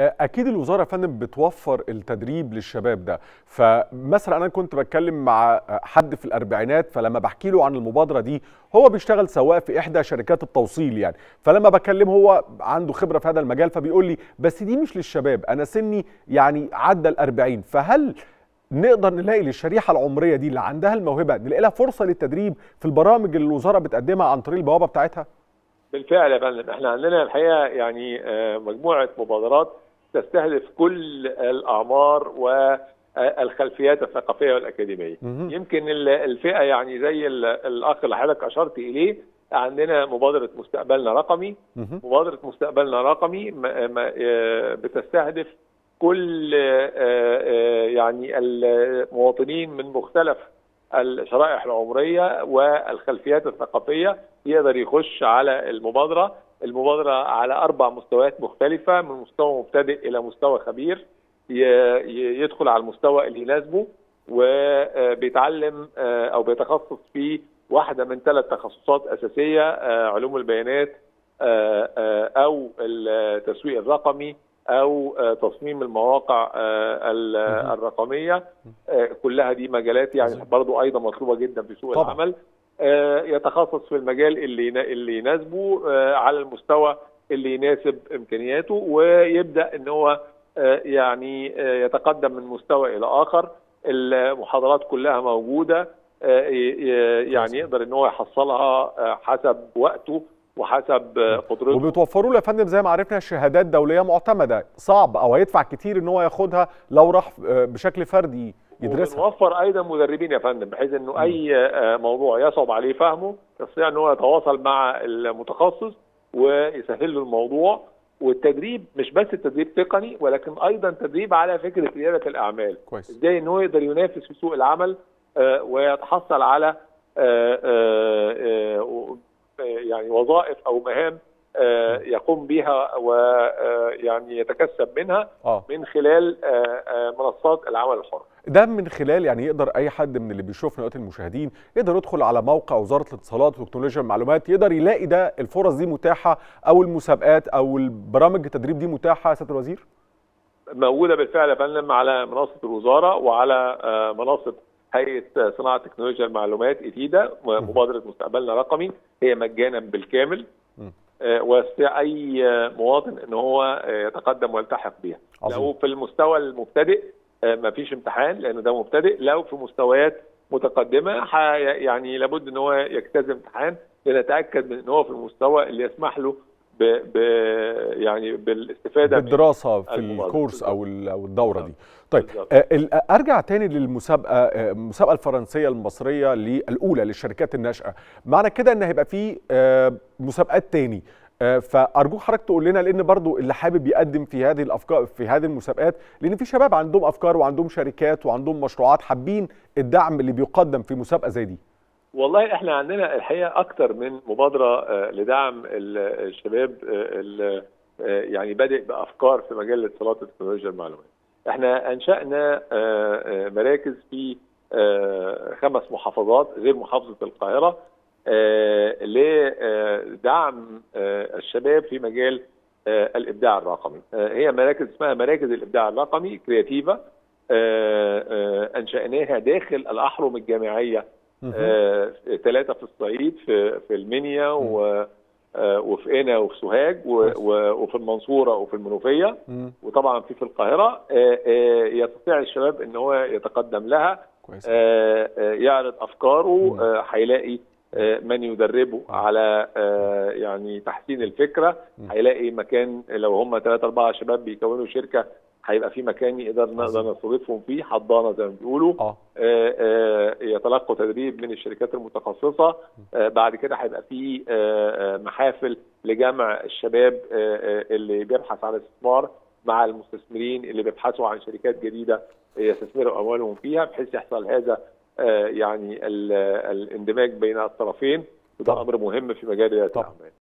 اكيد الوزاره يا فندم بتوفر التدريب للشباب ده فمثلا انا كنت بتكلم مع حد في الاربعينات فلما بحكي له عن المبادره دي هو بيشتغل سواق في احدى شركات التوصيل يعني فلما بكلمه هو عنده خبره في هذا المجال فبيقول لي بس دي مش للشباب انا سني يعني عدى الأربعين فهل نقدر نلاقي للشريحه العمريه دي اللي عندها الموهبه نلاقي لها فرصه للتدريب في البرامج اللي الوزاره بتقدمها عن طريق البوابه بتاعتها؟ بالفعل يا فندم احنا عندنا الحقيقه يعني مجموعه مبادرات تستهدف كل الاعمار والخلفيات الثقافيه والاكاديميه يمكن الفئه يعني زي الاخ اللي حضرتك اشرت اليه عندنا مبادره مستقبلنا رقمي مبادره مستقبلنا رقمي بتستهدف كل يعني المواطنين من مختلف الشرائح العمريه والخلفيات الثقافيه يقدر يخش على المبادره، المبادره على اربع مستويات مختلفه من مستوى مبتدئ الى مستوى خبير يدخل على المستوى اللي يناسبه وبيتعلم او بيتخصص في واحده من ثلاث تخصصات اساسيه علوم البيانات او التسويق الرقمي او تصميم المواقع الرقميه كلها دي مجالات يعني برضو ايضا مطلوبه جدا في سوق طبعا. العمل يتخصص في المجال اللي اللي يناسبه على المستوى اللي يناسب امكانياته ويبدا ان هو يعني يتقدم من مستوى الى اخر المحاضرات كلها موجوده يعني يقدر ان هو يحصلها حسب وقته وحسب قدرته وبتوفروا له يا فندم زي ما عرفنا شهادات دوليه معتمده صعب او هيدفع كتير ان هو ياخدها لو راح بشكل فردي يدرسها ونوفر ايضا مدربين يا فندم بحيث انه م. اي موضوع يصعب عليه فهمه يستطيع ان هو يتواصل مع المتخصص ويسهل له الموضوع والتدريب مش بس التدريب تقني ولكن ايضا تدريب على فكره رياده الاعمال كويس ازاي ان هو يقدر ينافس في سوق العمل ويتحصل على يعني وظائف او مهام يقوم بها ويعني يتكسب منها آه. من خلال منصات العمل الحر ده من خلال يعني يقدر اي حد من اللي بيشوفنا دلوقتي المشاهدين يقدر يدخل على موقع وزاره الاتصالات وتكنولوجيا المعلومات يقدر يلاقي ده الفرص دي متاحه او المسابقات او البرامج التدريب دي متاحه يا سياده الوزير؟ موجوده بالفعل يا فندم على منصه الوزاره وعلى منصه هيئه صناعه تكنولوجيا المعلومات اتيدا مبادره مستقبلنا رقمي هي مجانا بالكامل ويستطيع اي مواطن ان هو يتقدم ويلتحق بيها لو في المستوى المبتدئ ما فيش امتحان لان ده مبتدئ لو في مستويات متقدمه يعني لابد ان هو يجتاز امتحان لنتاكد من ان هو في المستوى اللي يسمح له ب ب يعني بالاستفاده بالدراسه في الكورس او او الدوره دي طيب بالزبط. ارجع تاني للمسابقه المسابقه الفرنسيه المصريه الاولى للشركات الناشئه معنى كده ان هيبقى في مسابقات تاني فارجوك حضرتك تقول لنا لان برضو اللي حابب يقدم في هذه الافكار في هذه المسابقات لان في شباب عندهم افكار وعندهم شركات وعندهم مشروعات حابين الدعم اللي بيقدم في مسابقه زي دي والله احنا عندنا الحقيقه اكتر من مبادره لدعم الشباب اللي يعني بادئ بافكار في مجال الاتصالات وتكنولوجيا المعلومات. احنا انشانا مراكز في خمس محافظات غير محافظه القاهره لدعم الشباب في مجال الابداع الرقمي. هي مراكز اسمها مراكز الابداع الرقمي كرياتيفا انشاناها داخل الاحرم الجامعيه ثلاثة في الصعيد في في المنيا و وفي قنا وفي سوهاج وفي المنصورة وفي المنوفية وطبعا في في القاهرة يستطيع الشباب ان هو يتقدم لها كويس. يعرض افكاره هيلاقي من يدربه على يعني تحسين الفكرة هيلاقي مكان لو هم ثلاثة أربعة شباب بيكونوا شركة هيبقى في مكان يقدر نقدر نستضيفهم فيه حضانه زي ما بيقولوا آه. آه آه يتلقوا تدريب من الشركات المتخصصه آه بعد كده هيبقى في آه محافل لجمع الشباب آه اللي بيبحث عن استثمار مع المستثمرين اللي بيبحثوا عن شركات جديده يستثمروا اموالهم فيها بحيث يحصل هذا آه يعني الاندماج بين الطرفين وده امر مهم في مجال رياده الاعمال